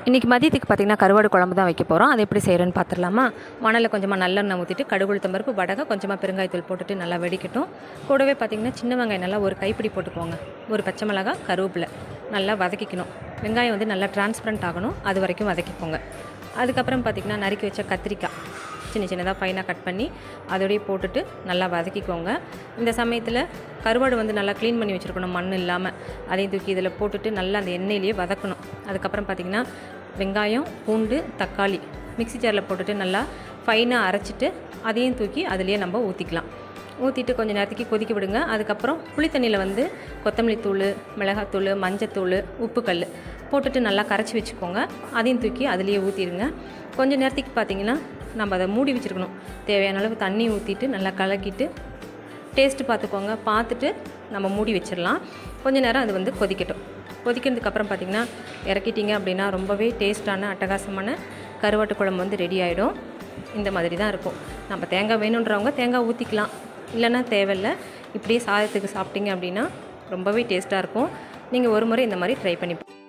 இன்றைக்கி மதியத்துக்கு பார்த்திங்கன்னா கருவாடு குழம்பு தான் வைக்க போகிறோம் அது எப்படி செய்கிறேன்னு பார்த்துடலாமா மணலில் கொஞ்சமாக நல்லெண்ணெய் ஊற்றிட்டு கடுகு உளுத்தம் பருப்பு வடகை கொஞ்சமாக பெருங்காயத்தூள் போட்டுட்டு நல்லா வெடிக்கட்டும் கூடவே பார்த்திங்கன்னா சின்ன வெங்காயம் நல்லா ஒரு கைப்பிடி போட்டுக்கோங்க ஒரு பச்சை மிளகாய் கருவேப்பிலை நல்லா வதக்கிக்கணும் வெங்காயம் வந்து நல்லா டிரான்ஸ்பரண்ட் ஆகணும் அது வரைக்கும் வதக்கிக்கோங்க அதுக்கப்புறம் பார்த்திங்கன்னா நறுக்கி வச்ச கத்திரிக்காய் சின்ன சின்னதாக ஃபைனாக கட் பண்ணி அதோடய போட்டுட்டு நல்லா வதக்கிக்கோங்க இந்த சமயத்தில் கருவாடு வந்து நல்லா க்ளீன் பண்ணி வச்சுருக்கணும் மண் இல்லாமல் அதையும் தூக்கி இதில் போட்டுட்டு நல்லா அந்த எண்ணெயிலேயே வதக்கணும் அதுக்கப்புறம் பார்த்திங்கன்னா வெங்காயம் பூண்டு தக்காளி மிக்ஸி ஜாரில் போட்டுட்டு நல்லா ஃபைனாக அரைச்சிட்டு அதையும் தூக்கி அதுலேயே நம்ம ஊற்றிக்கலாம் ஊற்றிட்டு கொஞ்சம் நேரத்துக்கு கொதிக்க விடுங்க அதுக்கப்புறம் புளி தண்ணியில் வந்து கொத்தமல்லி தூள் மிளகாத்தூள் மஞ்சத்தூள் உப்புக்கல் போட்டுட்டு நல்லா கரைச்சி வச்சுக்கோங்க அதையும் தூக்கி அதுலேயே ஊற்றிடுங்க கொஞ்சம் நேரத்துக்கு பார்த்தீங்கன்னா நம்ம அதை மூடி வச்சுருக்கணும் தேவையான அளவு தண்ணி ஊற்றிட்டு நல்லா கலக்கிட்டு டேஸ்ட்டு பார்த்துக்கோங்க பார்த்துட்டு நம்ம மூடி வச்சிடலாம் கொஞ்ச நேரம் அது வந்து கொதிக்கட்டும் கொதிக்கிறதுக்கு அப்புறம் பார்த்திங்கன்னா இறக்கிட்டீங்க அப்படின்னா ரொம்பவே டேஸ்ட்டான அட்டகாசமான கருவாட்டு குழம்பு வந்து ரெடி ஆகிடும் இந்த மாதிரி தான் இருக்கும் நம்ம தேங்காய் வேணுன்றவங்க தேங்காய் ஊற்றிக்கலாம் இல்லைன்னா தேவையில்லை இப்படியே சாதத்துக்கு சாப்பிட்டீங்க அப்படின்னா ரொம்பவே டேஸ்ட்டாக இருக்கும் நீங்கள் ஒரு முறை இந்த மாதிரி ட்ரை பண்ணி பா-